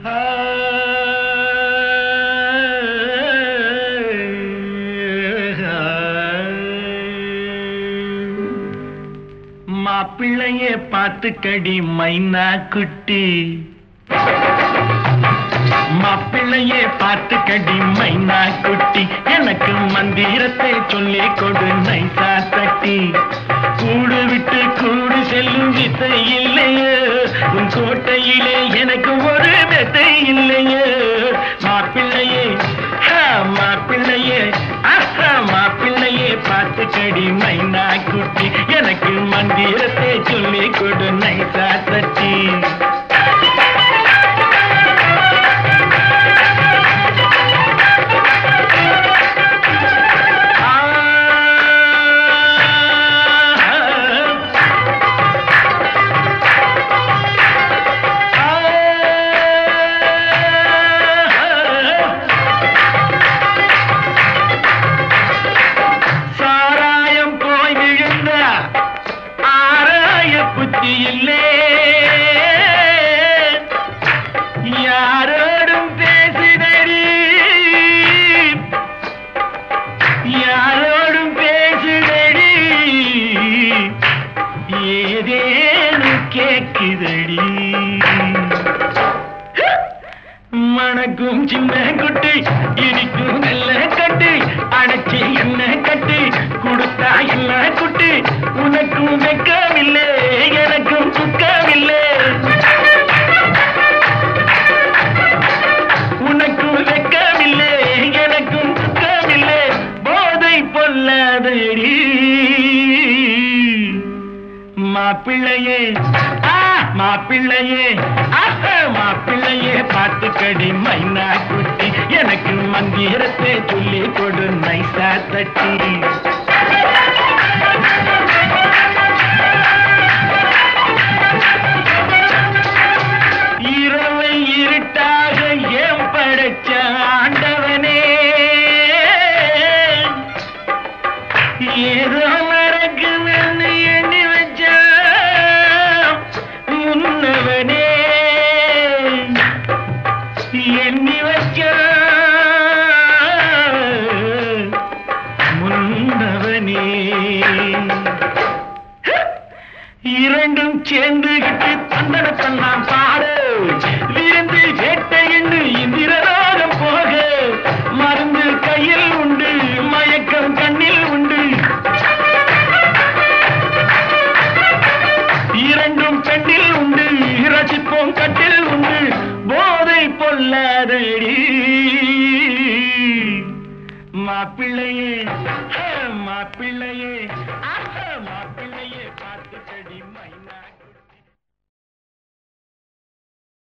மாப்பிள்ளைய பார்த்துக்கடி மைனா குட்டி மாப்பிள்ளையே பார்த்துக்கடி மைனா குட்டி எனக்கு மந்திரத்தை சொல்லி கொடு நைசா தட்டி கூடு விட்டு கூடு செல்லும் வித்தை இல்லையே உன் கோட்டையிலே எனக்கு ஒரு வெத்தை இல்லையே மாப்பிள்ளையே ஹா, மாப்பிள்ளையே ஆஹா மாப்பிள்ளையே பார்த்துக்கடி மைனா குட்டி எனக்கு மந்திரத்தை சொல்லி கொடு நைசா தட்டி சாராயம் போய் விழுந்த ஆராய புத்தி இல்லே யாரோடும் பேசுதடி யாரோடும் பேசுதடி ஏதேனு கேக்குதடி மணக்கும் சின்ன குட்டி இனிக்கும் நல்ல கட்டு அடைச்சி என்ன கட்டு கொடுத்தா என்ன குட்டி உனக்கும் வெக்கமில்லை எனக்கும் துக்கமில்லை உனக்கும் வெக்கமில்லை எனக்கும் துக்கமில்லை போதை பொல்லாதடி மாப்பிள்ளையே ஆ மாப்பிள்ளையே ஆஹா, மாப்பிள்ளையே பார்த்துக்கடி மைனா குட்டி எனக்கு மந்திரத்தை சொல்லி கொடு நைசா தட்டி இரவை இருட்டாக ஏன் படைச்ச ஆண்டவனே ஏதோ நடக்குதுன்னு எண்ணி வச்ச முன்னவனே எண்ணி வச்ச முன்னவனே இரண்டும் சேர்ந்துகிட்டு தந்தன தன்னான் பாடு விருந்து வேட்டை என்று இந்திரராகம் போக மருந்து கையில் உண்டு மயக்கம் கண்ணில் உண்டு இரண்டும் பெண்ணில் உண்டு ரசிப்போம் கட்டில் உண்டு போதை பொல்லாதடி மாப்பிள்ளையே ஹே, மாப்பிள்ளையே ஆஹா, மாப்பிள்ளையே பார்த்துக்கடி மைனா